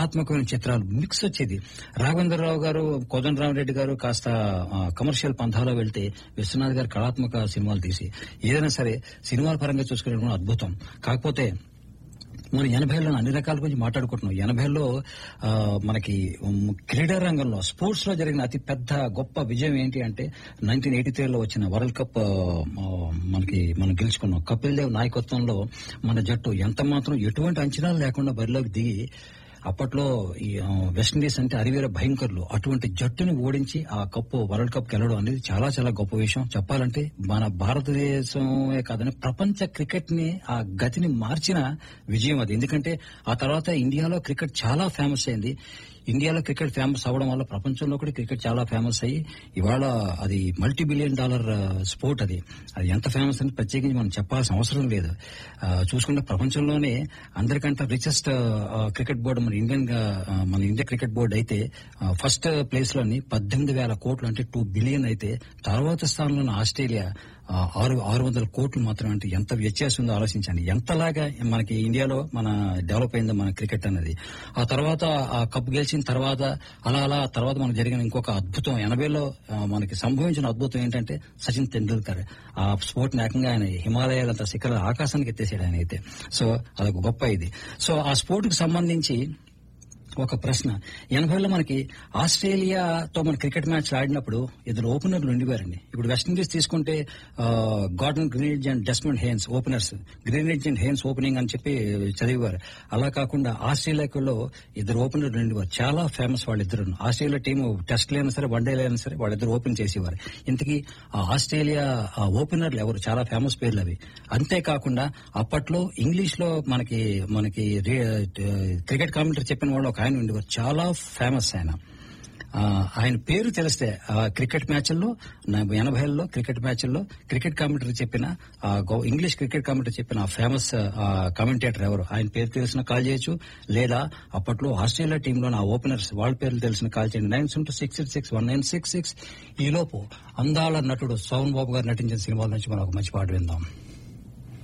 కళాత్మకమైన చిత్రాలు మిక్స్ వచ్చేది రాఘవేంద్రరావు గారు కోదండరామరెడ్డి గారు కాస్త ఆ, కమర్షియల్ పంథాలో వెళ్తే విశ్వనాథ్ గారు కళాత్మక సినిమాలు తీసి ఏదైనా సరే సినిమాల పరంగా చూసుకునే అద్భుతం కాకపోతే మనం ఎనభైలో అన్ని రకాల గురించి మాట్లాడుకుంటున్నాం ఎనభైలో ఆ, మనకి ఉమ్, క్రీడా రంగంలో స్పోర్ట్స్ లో జరిగిన అతి పెద్ద గొప్ప విజయం ఏంటి అంటే నైన్టీన్ ఎయిటీ త్రీలో వచ్చిన వరల్డ్ కప్ ఆ, ఆ, మనకి మనం గెలుచుకున్నాం కపిల్ దేవ్ నాయకత్వంలో మన జట్టు ఎంత మాత్రం ఎటువంటి అంచనాలు లేకుండా బరిలోకి దిగి అప్పట్లో ఈ ఆ, వెస్టిండీస్ అంటే అరివీర భయంకరులు అటువంటి జట్టుని ఓడించి ఆ కప్పు వరల్డ్ కప్ గెలవడం అనేది చాలా చాలా గొప్ప విషయం చెప్పాలంటే మన భారతదేశమే కాదని ప్రపంచ క్రికెట్ ని ఆ గతిని మార్చిన విజయం అది ఎందుకంటే ఆ తర్వాత ఇండియాలో క్రికెట్ చాలా ఫేమస్ అయింది ఇండియాలో క్రికెట్ ఫేమస్ అవడం వల్ల ప్రపంచంలో కూడా క్రికెట్ చాలా ఫేమస్ అయ్యి ఇవాళ అది మల్టీ బిలియన్ డాలర్ స్పోర్ట్ అది అది ఎంత ఫేమస్ అని ప్రత్యేకించి మనం చెప్పాల్సిన అవసరం లేదు ఆ, చూసుకుంటే ప్రపంచంలోనే అందరికంటే రిచెస్ట్ క్రికెట్ బోర్డు మన ఇండియన్ గా, ఆ, మన ఇండియా క్రికెట్ బోర్డు అయితే ఫస్ట్ ప్లేస్ లోని పద్దెనిమిది వేల కోట్లు అంటే టూ బిలియన్ అయితే తర్వాత స్థానంలో ఉన్న ఆస్ట్రేలియా ఆ, ఆరు ఆరు వందల కోట్లు మాత్రం అంటే ఎంత వ్యత్యాసం ఉందో ఆలోచించండి ఎంతలాగా మనకి ఇండియాలో మన డెవలప్ అయిందో మన క్రికెట్ అనేది ఆ తర్వాత ఆ కప్ గెలిచిన తర్వాత అలా అలా తర్వాత మనకు జరిగిన ఇంకొక అద్భుతం ఎనభైలో ఆ, మనకి సంభవించిన అద్భుతం ఏంటంటే సచిన్ తెండూల్కర్ ఆ స్పోర్ట్ ఏకంగా ఆయన హిమాలయాలంత శిఖర ఆకాశానికి ఎత్తేసాడు ఆయన అయితే సో అదొక గొప్ప ఇది సో ఆ స్పోర్ట్ కి సంబంధించి ఒక ప్రశ్న ఎనభైలో మనకి ఆస్ట్రేలియాతో మన క్రికెట్ మ్యాచ్ ఆడినప్పుడు ఇద్దరు ఓపెనర్లు ఉండివారండి ఇప్పుడు వెస్టిండీస్ తీసుకుంటే ఆ, Gordon Greenidge and Desmond Haynes openers Greenidge and Haynes opening అని చెప్పి చదివేవారు అలా కాకుండా ఆస్ట్రేలియాలో ఇద్దరు ఓపెనర్లు ఉండివారు చాలా ఫేమస్ వాళ్ళిద్దరు ఆస్ట్రేలియా టీం టెస్ట్ అయినా సరే వన్ అయినా సరే వాళ్ళిద్దరు ఓపెన్ చేసేవారు ఇంతకీ ఆ ఆస్ట్రేలియా ఆ ఓపెనర్లు ఎవరు చాలా ఫేమస్ పేర్లు అవి అంతేకాకుండా అప్పట్లో ఇంగ్లీష్ లో మనకి మనకి రే- క్రికెట్ కామెంటరీ చెప్పిన వాళ్ళు ఒక ఆయన ఉండేవారు చాలా ఫేమస్ ఆయన ఆ, ఆయన పేరు తెలిస్తే ఆ, క్రికెట్ మ్యాచ్ల్లో ఎనభైలో క్రికెట్ మ్యాచ్ల్లో క్రికెట్ కామెంటరీ చెప్పిన ఆ, గో- ఇంగ్లీష్ క్రికెట్ కామెంటరీ చెప్పిన ఆ ఫేమస్ ఆ, కామెంటేటర్ ఎవరు ఆయన పేరు తెలిసిన కాల్ చేయొచ్చు లేదా అప్పట్లో ఆస్ట్రేలియా టీంలో నా ఓపెనర్స్ వాళ్ళ పేర్లు తెలిసిన కాల్ చేయండి nine two six six one nine six six ఈ లోపు అందాల నటుడు సోమన్ బాబు గారు నటించిన సినిమాల నుంచి మనం ఒక మంచి పాట విందాం